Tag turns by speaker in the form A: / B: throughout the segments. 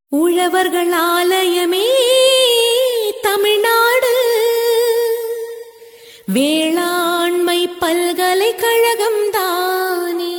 A: உழவர்கள் ஆலயமே தமிழ்நாடு வேளாண்மை பல்கலைக்கழகம் தானே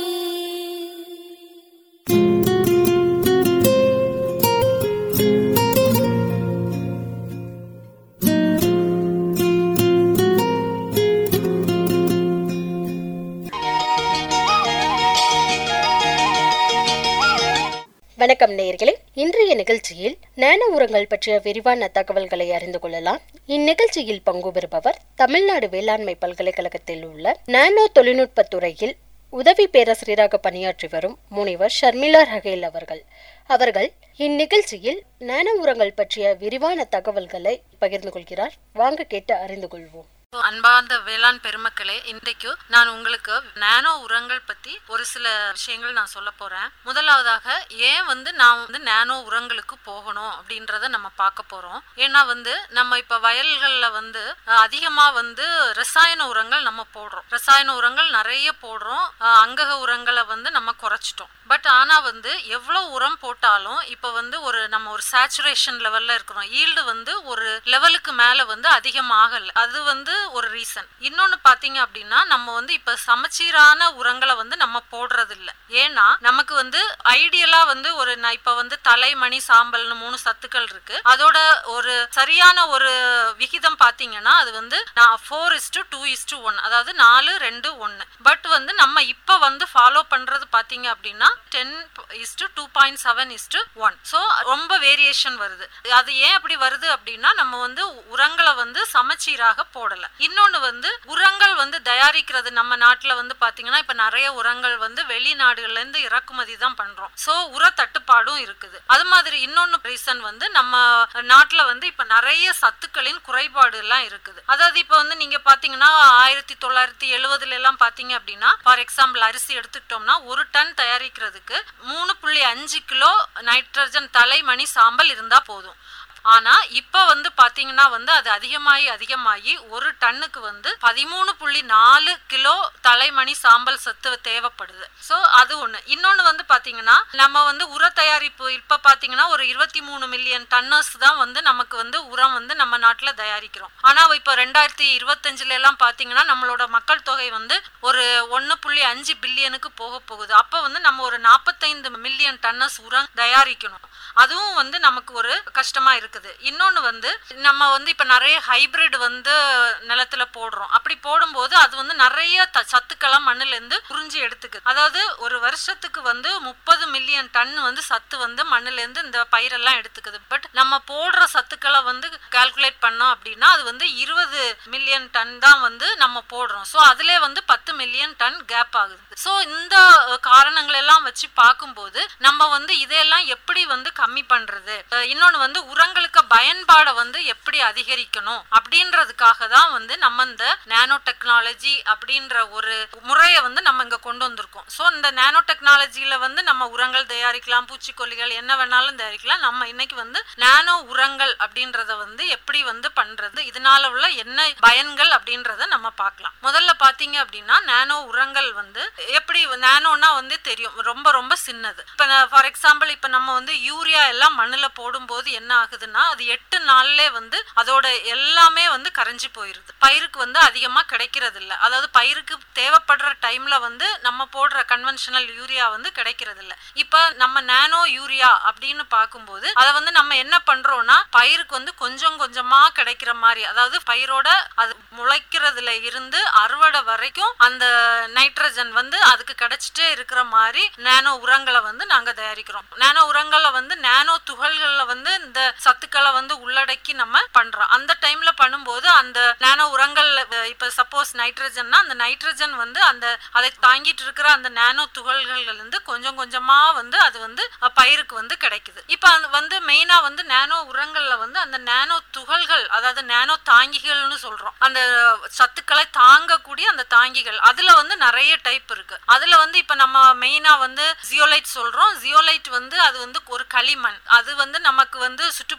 B: வணக்கம் நேயர்களே இன்றைய நிகழ்ச்சியில் நானோ உரங்கள் பற்றிய விரிவான தகவல்களை அறிந்து கொள்ளலாம் இந்நிகழ்ச்சியில் பங்கு பெறுபவர் தமிழ்நாடு வேளாண்மை பல்கலைக்கழகத்தில் உள்ள நானோ தொழில்நுட்பத் துறையில் உதவி பேராசிரியராக பணியாற்றி வரும் முனைவர் ஷர்மிளா ரஹேல் அவர்கள் அவர்கள் இந்நிகழ்ச்சியில் நானோ உரங்கள் பற்றிய விரிவான தகவல்களை பகிர்ந்து கொள்கிறார் வாங்க கேட்டு அறிந்து கொள்வோம்
C: அன்பார்ந்த வேளாண் பெருமக்களே இன்றைக்கு நான் உங்களுக்கு நானோ உரங்கள் பத்தி ஒரு சில விஷயங்கள் நான் சொல்ல போறேன் முதலாவதாக ஏன் வந்து நான் வந்து நானோ உரங்களுக்கு போகணும் அப்படின்றத நம்ம பார்க்க போறோம் ஏன்னா வந்து நம்ம இப்ப வயல்கள்ல வந்து அஹ், அதிகமா வந்து ரசாயன உரங்கள் நம்ம போடுறோம் ரசாயன உரங்கள் நிறைய போடுறோம் அஹ், அங்கக உரங்களை வந்து நம்ம குறைச்சிட்டோம் பட் ஆனா வந்து எவ்வளவு உரம் போட்டாலும் இப்ப வந்து ஒரு நம்ம ஒரு சேச்சுரேஷன் லெவல்ல இருக்கிறோம் ஈல்டு வந்து ஒரு லெவலுக்கு மேல வந்து அதிகமாகல அது வந்து ஒரு ரீசன் இன்னொன்னு பாத்தீங்க அப்படின்னா நம்ம வந்து இப்ப சமச்சீரான உரங்களை வந்து நம்ம போடுறது இல்ல ஏன்னா நமக்கு வந்து ஐடியலா வந்து ஒரு நான் இப்ப வந்து தலை மணி சாம்பல்னு மூணு சத்துக்கள் இருக்கு அதோட ஒரு சரியான ஒரு விகிதம் பாத்தீங்கன்னா அது வந்து four is to two is to one அதாவது நாலு ரெண்டு ஒன்னு பட் வந்து நம்ம இப்ப வந்து ஃபாலோ பண்றது பாத்தீங்க அப்படின்னா ten is to two point seven is to one so ரொம்ப வேரியேஷன் வருது அது ஏன் அப்படி வருது அப்படின்னா நம்ம வந்து உரங்களை வந்து சமச்சீராக போடல இன்னொன்னு வந்து உரங்கள் வந்து தயாரிக்கிறது நம்ம நாட்டுல வந்து பாத்தீங்கன்னா இப்ப நிறைய உரங்கள் வந்து வெளிநாடுகள்ல இருந்து இறக்குமதி தான் பண்றோம் சோ உர தட்டுப்பாடும் இருக்குது அது மாதிரி இன்னொன்னு ரீசன் வந்து நம்ம நாட்டுல வந்து இப்ப நிறைய சத்துக்களின் குறைபாடு எல்லாம் இருக்குது அதாவது இப்ப வந்து நீங்க பாத்தீங்கன்னா ஆயிரத்தி தொள்ளாயிரத்தி எழுவதுல எல்லாம் பாத்தீங்க அப்படின்னா ஃபார் எக்ஸாம்பிள் அரிசி எடுத்துக்கிட்டோம்னா ஒரு டன் தயாரிக்கிறதுக்கு மூணு புள்ளி அஞ்சு கிலோ நைட்ரஜன் தலைமணி சாம்பல் இருந்தா போதும் ஆனா இப்ப வந்து பாத்தீங்கன்னா வந்து அது அதிகமாகி அதிகமாகி ஒரு டன்னுக்கு வந்து பதிமூணு புள்ளி நாலு கிலோ தலைமணி சாம்பல் சத்து தேவைப்படுது சோ அது ஒண்ணு இன்னொன்னு வந்து பாத்தீங்கன்னா நம்ம வந்து உர தயாரிப்பு இப்ப பாத்தீங்கன்னா ஒரு இருபத்தி மூணு மில்லியன் டன்னர்ஸ் தான் வந்து நமக்கு வந்து உரம் வந்து நம்ம நாட்டுல தயாரிக்கிறோம் ஆனா இப்ப ரெண்டாயிரத்தி இருபத்தஞ்சுல எல்லாம் பாத்தீங்கன்னா நம்மளோட மக்கள் தொகை வந்து ஒரு ஒன்னு புள்ளி அஞ்சு பில்லியனுக்கு போக போகுது அப்ப வந்து நம்ம ஒரு நாற்பத்தைந்து மில்லியன் டன்னர்ஸ் உரம் தயாரிக்கணும் அதுவும் வந்து நமக்கு ஒரு கஷ்டமா இருக்குது இன்னொன்னு வந்து நம்ம வந்து இப்ப நிறைய ஹைபிரிட் வந்து நிலத்துல போடுறோம் அப்படி போடும்போது அது வந்து நிறைய த- சத்துக்களை மண்ணுல இருந்து புரிஞ்சு எடுத்துக்குது அதாவது ஒரு வருஷத்துக்கு வந்து முப்பது மில்லியன் டன் வந்து சத்து வந்து மண்ணுல இருந்து இந்த பயிரெல்லாம் எடுத்துக்குது பட் நம்ம போடுற சத்துக்களை வந்து கால்குலேட் பண்ணோம் அப்படின்னா அது வந்து இருபது மில்லியன் டன் தான் வந்து நம்ம போடுறோம் ஸோ அதுல வந்து பத்து மில்லியன் டன் கேப் ஆகுது ஸோ இந்த அஹ், காரணங்கள் எல்லாம் வச்சு பார்க்கும்போது நம்ம வந்து இதையெல்லாம் எப்படி வந்து கம்மி பண்றது அஹ், இன்னொன்னு வந்து உரங்களுக்கு பயன்பாடை வந்து எப்படி அதிகரிக்கணும் அப்படின்றதுக்காக தான் வந்து நம்ம இந்த நானோ டெக்னாலஜி அப்படின்ற ஒரு முறையை வந்து நம்ம இங்க கொண்டு வந்திருக்கோம் ஸோ இந்த நானோ டெக்னாலஜியில வந்து நம்ம உரங்கள் தயாரிக்கலாம் பூச்சிக்கொல்லிகள் என்ன வேணாலும் தயாரிக்கலாம் நம்ம இன்னைக்கு வந்து நானோ உரங்கள் அப்படின்றத வந்து எப்படி வந்து பண்றது இதனால உள்ள என்ன பயன்கள் அப்படின்றத நம்ம பார்க்கலாம் முதல்ல பாத்தீங்க அப்படின்னா நானோ உரங்கள் வந்து எப்படி நானோனா வந்து தெரியும் ரொம்ப ரொம்ப சின்னது இப்ப ஃபார் எக்ஸாம்பிள் இப்ப நம்ம வந்து யூரியா எல்லாம் மண்ணுல போடும்போது என்ன ஆகுதுன்னா அது எட்டு நாள்லே வந்து அதோட எல்லாமே வந்து கரைஞ்சு போயிருது பயிருக்கு வந்து அதிகமா கிடைக்கிறது இல்ல அதாவது பயிருக்கு தேவைப்படுற டைம்ல வந்து நம்ம போடுற கன்வென்ஷனல் யூரியா வந்து கிடைக்கிறது இல்ல இப்ப நம்ம நானோ யூரியா அப்படின்னு பார்க்கும்போது அதை வந்து நம்ம என்ன பண்றோம்னா பயிருக்கு வந்து கொஞ்சம் கொஞ்சமா கிடைக்கிற மாதிரி அதாவது பயிரோட அது முளைக்கிறதுல இருந்து அறுவடை வரைக்கும் அந்த நைட்ரஜன் வந்து அதுக்கு கிடைச்சிட்டே இருக்கிற மாதிரி நானோ உரங்களை வந்து நாங்க தயாரிக்கிறோம் நானோ உரங்களை வந்து நானோ துகள்கள்ல வந்து இந்த சத்துக்களை வந்து உள்ளடக்கி நம்ம பண்றோம் அந்த டைம்ல பண்ணும்போது அந்த நானோ உரங்கள்ல அஹ், இப்ப சப்போஸ் நைட்ரஜன்னா அந்த நைட்ரஜன் வந்து அந்த அதை தாங்கிட்டு இருக்கிற அந்த நானோ துகள்கள்ல இருந்து கொஞ்சம் கொஞ்சமா வந்து அது வந்து அஹ், பயிருக்கு வந்து கிடைக்குது இப்ப அது வந்து மெயினா வந்து நானோ உரங்கள்ல வந்து அந்த நானோ துகள்கள் அதாவது நானோ தாங்கிகள்னு சொல்றோம் அந்த சத்துக்களை தாங்கக்கூடிய அந்த தாங்கிகள் அதுல வந்து நிறைய டைப் இருக்கு அதுல வந்து இப்ப நம்ம மெயினா வந்து ஜியோலைட் சொல்றோம் ஜியோலைட் வந்து அது வந்து ஒரு களிமண் அது வந்து நமக்கு வந்து சுற்றுப்புற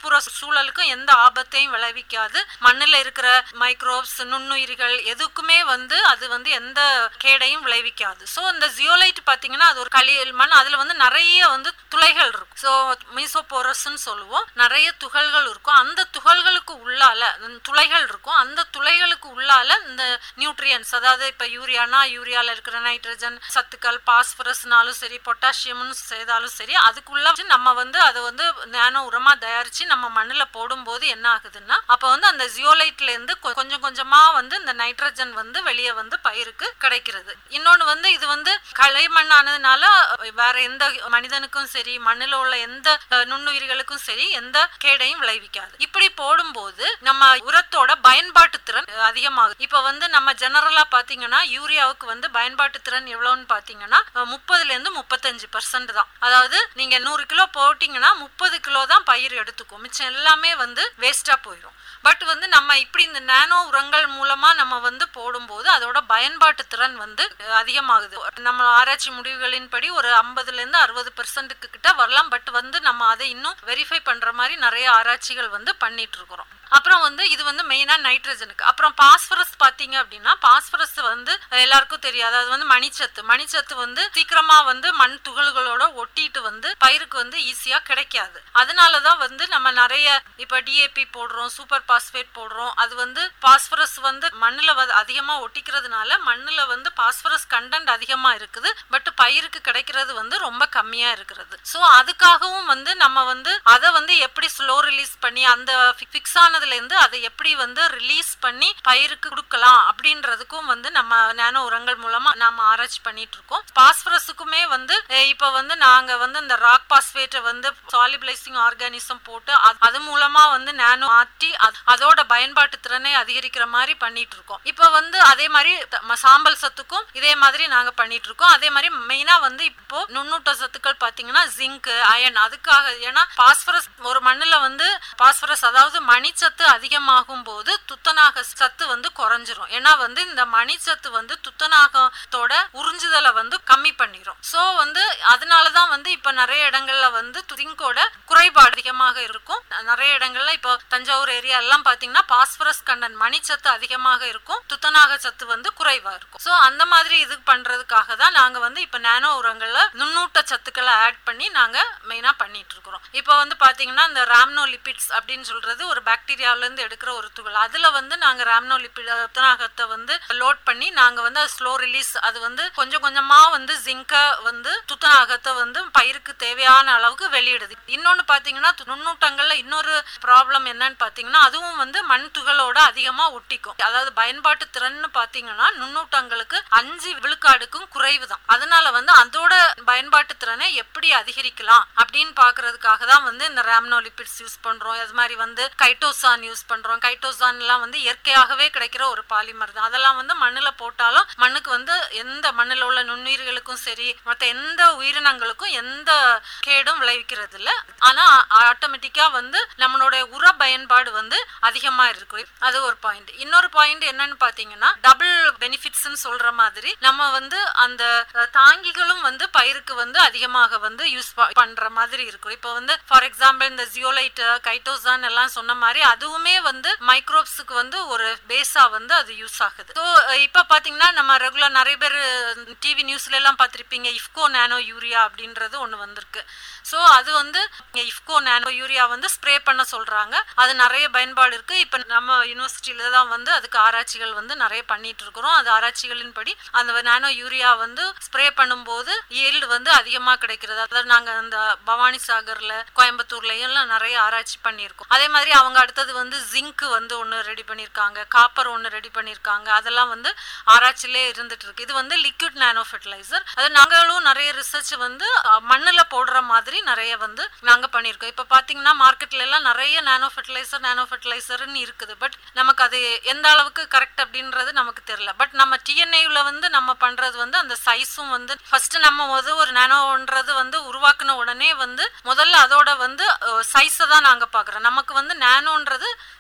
C: சுற்றுப்புற சூழலுக்கும் எந்த ஆபத்தையும் விளைவிக்காது மண்ணுல இருக்கிற மைக்ரோப்ஸ் நுண்ணுயிர்கள் எதுக்குமே வந்து அது வந்து எந்த கேடையும் விளைவிக்காது ஸோ இந்த ஜியோலைட் பாத்தீங்கன்னா அது ஒரு களியல் மண் அதுல வந்து நிறைய வந்து துளைகள் இருக்கும் ஸோ மீசோபோரஸ்ன்னு சொல்லுவோம் நிறைய துகள்கள் இருக்கும் அந்த துகள்களுக்கு உள்ளால அந்த துளைகள் இருக்கும் அந்த துளைகளுக்கு உள்ளால இந்த நியூட்ரியன்ஸ் அதாவது இப்ப யூரியானா யூரியால இருக்கிற நைட்ரஜன் சத்துக்கள் பாஸ்பரஸ்னாலும் சரி பொட்டாசியம்னு செய்தாலும் சரி அதுக்குள்ள வச்சு நம்ம வந்து அதை வந்து நானோ உரமா தயாரிச்சு நம்ம மண்ணுல போடும்போது என்ன ஆகுதுன்னா அப்ப வந்து அந்த ஜியோலைட்ல இருந்து கொ- கொஞ்சம் கொஞ்சமா வந்து இந்த நைட்ரஜன் வந்து வெளியே வந்து பயிருக்கு கிடைக்கிறது இன்னொன்னு வந்து இது வந்து களிமண் ஆனதுனால வேற எந்த மனிதனுக்கும் சரி மண்ணுல உள்ள எந்த அஹ், நுண்ணுயிர்களுக்கும் சரி எந்த கேடையும் விளைவிக்காது இப்படி போடும்போது நம்ம உரத்தோட பயன்பாட்டு திறன் அஹ், அதிகமாகுது இப்ப வந்து நம்ம ஜெனரலா பாத்தீங்கன்னா யூரியாவுக்கு வந்து பயன்பாட்டு திறன் எவ்வளவுன்னு பாத்தீங்கன்னா அஹ், முப்பதுல இருந்து முப்பத்தஞ்சு பர்சன்ட் தான் அதாவது நீங்க நூறு கிலோ போட்டீங்கன்னா முப்பது கிலோ தான் பயிர் எடுத்துக்கும் மிச்சம் எல்லாமே வந்து வேஸ்டா போயிடும் பட் வந்து நம்ம இப்படி இந்த நானோ உரங்கள் மூலமா நம்ம வந்து போடும்போது அதோட பயன்பாட்டு திறன் வந்து அஹ், அதிகமாகுது நம்ம ஆராய்ச்சி முடிவுகளின்படி ஒரு ஐம்பதுல இருந்து அறுபது பெர்சன்ட்டுக்கு கிட்ட வரலாம் பட் வந்து நம்ம அதை இன்னும் வெரிஃபை பண்ற மாதிரி நிறைய ஆராய்ச்சிகள் வந்து பண்ணிட்டு இருக்கிறோம் அப்புறம் வந்து இது வந்து மெயினா நைட்ரஜனுக்கு அப்புறம் பாஸ்பரஸ் பாத்தீங்க அப்படின்னா பாஸ்பரஸ் வந்து எல்லாருக்கும் தெரியும் அதாவது வந்து மணிச்சத்து மணிச்சத்து வந்து சீக்கிரமா வந்து மண் துகள்களோட ஒட்டிட்டு வந்து பயிருக்கு வந்து ஈஸியா கிடைக்காது அதனாலதான் வந்து நம்ம நிறைய இப்ப டிஏபி போடுறோம் சூப்பர் பாஸ்பேட் போடுறோம் அது வந்து பாஸ்பரஸ் வந்து மண்ணுல வந்து அதிகமா ஒட்டிக்கிறதுனால மண்ணுல வந்து பாஸ்பரஸ் கண்டென்ட் அதிகமா இருக்குது பட் பயிருக்கு கிடைக்கிறது வந்து ரொம்ப கம்மியா இருக்கிறது சோ அதுக்காகவும் வந்து நம்ம வந்து அதை வந்து எப்படி ஸ்லோ ரிலீஸ் பண்ணி அந்த ஃபிக்ஸ் ஆனதுல இருந்து அதை எப்படி வந்து ரிலீஸ் பண்ணி பயிருக்கு கொடுக்கலாம் அப்படின்றதுக்கும் வந்து நம்ம நானோ உரங்கள் மூலமா நாம ஆராய்ச்சி பண்ணிட்டு இருக்கோம் பாஸ்பரஸுக்குமே வந்து அஹ், இப்ப வந்து நாங்க வந்து இந்த ராக் பாஸ்பேட்டை வந்து சாலிபிளைசிங் ஆர்கானிசம் போட்டு அது- அது மூலமா வந்து நானோ மாற்றி அது- அதோட பயன்பாட்டு திறனை அதிகரிக்கிற மாதிரி பண்ணிட்டு இருக்கோம் இப்ப வந்து அதே மாதிரி த- ம- சாம்பல் சத்துக்கும் இதே மாதிரி நாங்க பண்ணிட்டு இருக்கோம் அதே மாதிரி மெயினா வந்து இப்போ நுண்ணூட்ட சத்துக்கள் பாத்தீங்கன்னா ஜிங்க் அயன் அதுக்காக ஏன்னா பாஸ்பரஸ் ஒரு மண்ணுல வந்து பாஸ்பரஸ் அதாவது மணிச்சத்து அதிகமாகும் போது துத்தநாக சத்து வந்து குறைஞ்சிரும் ஏன்னா வந்து இந்த மணிச்சத்து வந்து துத்தநாகத்தோட உறிஞ்சுதலை வந்து கம்மி பண்ணிரும் சோ வந்து அதனாலதான் வந்து இப்ப நிறைய இடங்கள்ல வந்து துதிங்கோட குறைபாடு அதிகமாக இருக்கும் நிறைய இடங்கள்ல இப்போ தஞ்சாவூர் ஏரியா எல்லாம் பாத்தீங்கன்னா பாஸ்பரஸ் கண்டன் மணிச்சத்து அதிகமாக இருக்கும் துத்தநாக சத்து வந்து குறைவா இருக்கும் சோ அந்த மாதிரி இது பண்றதுக்காக தான் நாங்க வந்து இப்ப நானோ உரங்கள்ல நுண்ணூட்ட சத்துக்களை ஆட் பண்ணி நாங்க மெயினா பண்ணிட்டு இருக்கிறோம் இப்போ வந்து பாத்தீங்கன்னா இந்த ராம்னோ லிபிட்ஸ் அப்படின்னு சொல்றது ஒரு பாக்டீரியாவில இருந்து எடுக்கிற ஒரு துகள் அதுல வந்து நாங்க ராம்னோ லிபிட் துத்தநாகத்தை வந்து லோட் பண்ணி நாங்க வந்து ஸ்லோ ரிலீஸ் அது வந்து கொஞ்சம் கொஞ்சமா வந்து ஜிங்க வந்து துத்தநாகத்தை வந்து பயிருக்கு தேவையான அளவுக்கு வெளியிடுது இன்னொன்னு பாத்தீங்கன்னா து- நுண்ணூட்டங்கள்ல இன்னொரு ப்ராப்ளம் என்னன்னு பாத்தீங்கன்னா அதுவும் வந்து மண் துகளோட அதிகமா ஒட்டிக்கும் அதாவது பயன்பாட்டு திறன்னு பாத்தீங்கன்னா நுண்ணூட்டங்களுக்கு அஞ்சு விழுக்காடுக்கும் குறைவு தான் அதனால வந்து அதோட பயன்பாட்டு திறனை எப்படி அதிகரிக்கலாம் அப்படின்னு பாக்குறதுக்காக தான் வந்து இந்த ராம்னோலிபிட்ஸ் யூஸ் பண்றோம் அது மாதிரி வந்து கைட்டோசான் யூஸ் பண்றோம் கைட்டோசான் எல்லாம் வந்து இயற்கையாகவே கிடைக்கிற ஒரு பாலிமர் தான் அதெல்லாம் வந்து மண்ணுல போட்டாலும் மண்ணுக்கு வந்து எந்த மண்ணுல உள்ள நுண்ணுயிர்களுக்கும் சரி மற்ற எந்த உயிரினங்களுக்கும் எந்த கேடும் விளைவிக்கிறது இல்ல ஆனா ஆட்டோமேட்டிக்கா வந்து நம்மளோட உர பயன்பாடு வந்து அதிகமா இருக்கு அது ஒரு பாயிண்ட் இன்னொரு பாயிண்ட் என்னன்னு பாத்தீங்கன்னா டபுள் பெனிஃபிட்ஸ்னு சொல்ற மாதிரி நம்ம வந்து அந்த அஹ், தாங்கிகளும் வந்து பயிருக்கு வந்து அதிகமாக வந்து யூஸ் பண்ற மாதிரி இருக்கும் இப்போ வந்து ஃபார் எக்ஸாம்பிள் இந்த ஜியோலைட் கைட்டோசான் எல்லாம் சொன்ன மாதிரி அதுவுமே வந்து மைக்ரோப்ஸுக்கு வந்து ஒரு பேஸா வந்து அது யூஸ் ஆகுது ஸோ இப்போ பாத்தீங்கன்னா நம்ம ரெகுலர் நிறைய பேர் டிவி நியூஸ்ல எல்லாம் பார்த்திருப்பீங்க இஃப்கோ நானோ யூரியா அப்படின்றது ஒன்று வந்திருக்கு ஸோ அது வந்து இஃப்கோ நானோ யூரியா வந்து ஸ்ப்ரே பண்ண சொல்றாங்க அது நிறைய பயன்பாடு இருக்கு இப்போ நம்ம யூனிவர்சிட்டியில தான் வந்து அதுக்கு ஆராய்ச்சிகள் வந்து நிறைய பண்ணிட்டு இருக்கிறோம் அது ஆராய்ச்சிகளின்படி அந்த நானோ யூரியா வந்து ஸ்ப்ரே பண்ணும்போது ஈல்டு வந்து அதிகமாக கிடைக்கிறது அதாவது நாங்கள் அந்த பவானி சாகர்ல கோயம்புத்தூர்லயும் எல்லாம் நிறைய ஆராய்ச்சி பண்ணியிருக்கோம் அதே மாதிரி அவங்க அடுத்தது வந்து ஜிங்க் வந்து ஒன்று ரெடி பண்ணியிருக்காங்க காப்பர் ஒன்று ரெடி பண்ணியிருக்காங்க அதெல்லாம் வந்து ஆராய்ச்சியிலே இருந்துட்டு இருக்கு இது வந்து லிக்விட் நானோ ஃபெர்டிலைசர் அது நாங்களும் நிறைய ரிசர்ச் வந்து அஹ், மண்ணுல போடுற மாதிரி நிறைய வந்து நாங்க பண்ணியிருக்கோம் இப்போ பாத்தீங்கன்னா மார்க்கெட்ல எல்லாம் நிறைய நானோ ஃபெர்டிலைசர் நானோ ஃபெர்டிலைசர்னு இருக்குது பட் நமக்கு அது எந்த அளவுக்கு கரெக்ட் அப்படின்றது நமக்கு தெரியல பட் நம்ம டிஎன்ஏல வந்து நம்ம பண்றது வந்து அந்த சைஸும் வந்து ஃபர்ஸ்ட் நம்ம வந்து ஒரு நானோன்றது வந்து உருவாக்குன உடனே வந்து முதல்ல அதோட வந்து சைஸை தான் நாங்க பாக்குறோம் நமக்கு வந்து நானோன்றது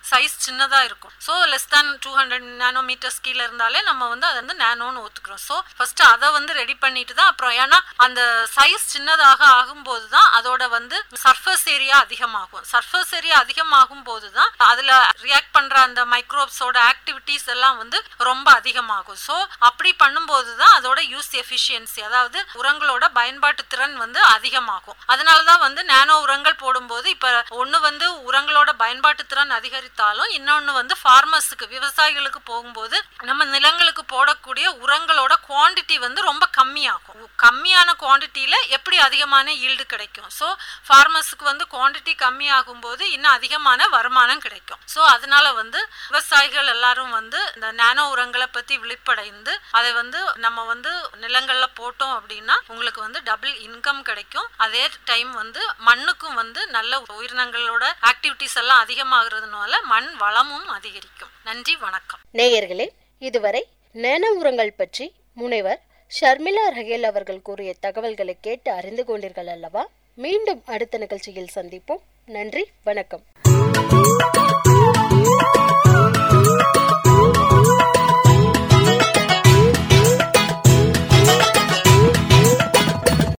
C: சைஸ் சின்னதா இருக்கும் so less than two hundred nanometres கீழே இருந்தாலே நம்ம வந்து அதை வந்து நானோன்னு ஒத்துக்கிறோம் ஸோ ஃபர்ஸ்ட் அதை வந்து ரெடி பண்ணிட்டு தான் அப்புறம் ஏன்னா அந்த சைஸ் சின்னதாக ஆகும்போது தான் அதோட வந்து சர்ஃபேஸ் ஏரியா அதிகமாகும் சர்ஃபேஸ் ஏரியா அதிகமாகும் போது தான் அதுல ரியாக்ட் பண்ற அந்த மைக்ரோப்ஸோட ஆக்டிவிட்டிஸ் எல்லாம் வந்து ரொம்ப அதிகமாகும் ஸோ அப்படி பண்ணும்போது தான் அதோட யூஸ் எஃபிஷியன்சி அதாவது உரங்களோட பயன்பாட்டு திறன் வந்து அதிகமாகும் அதனால தான் வந்து நானோ உரங்கள் போடும்போது இப்ப ஒண்ணு வந்து உரங்களோட பயன்பாட்டு திறன் அதிகரித்தாலும் இன்னொன்னு வந்து ஃபார்மர்ஸுக்கு விவசாயிகளுக்கு போகும்போது நம்ம நிலங்களுக்கு போடக்கூடிய உரங்களோட குவாண்டிட்டி வந்து ரொம்ப கம்மியாகும் கம்மியான குவாண்டிட்டியில எப்படி அதிகமான ஈல்டு கிடைக்கும் ஸோ ஃபார்மர்ஸுக்கு வந்து குவாண்டிட்டி கம்மியாகும் போது இன்னும் அதிகமான வருமானம் கிடைக்கும் ஸோ அதனால வந்து விவசாயிகள் எல்லாரும் வந்து இந்த நானோ உரங்களை பத்தி விழிப்படைந்து அதை வந்து நம்ம வந்து நிலங்கள்ல போட்டோம் அப்படின்னா உங்களுக்கு வந்து டபுள் இன்கம் கிடைக்கும் அதே டைம் வந்து மண்ணுக்கும் வந்து நல்ல உயிரினங்களோட ஆக்டிவிட்டிஸ் எல்லாம் அதிகமாகிறதுனால மண் வளமும் அதிகரிக்கும் நன்றி வணக்கம்
B: நேயர்களே இதுவரை நேன உரங்கள் பற்றி முனைவர் ஷர்மிளா ரஹேல் அவர்கள் கூறிய தகவல்களை கேட்டு அறிந்து கொண்டீர்கள் அல்லவா மீண்டும் அடுத்த நிகழ்ச்சியில் சந்திப்போம் நன்றி வணக்கம்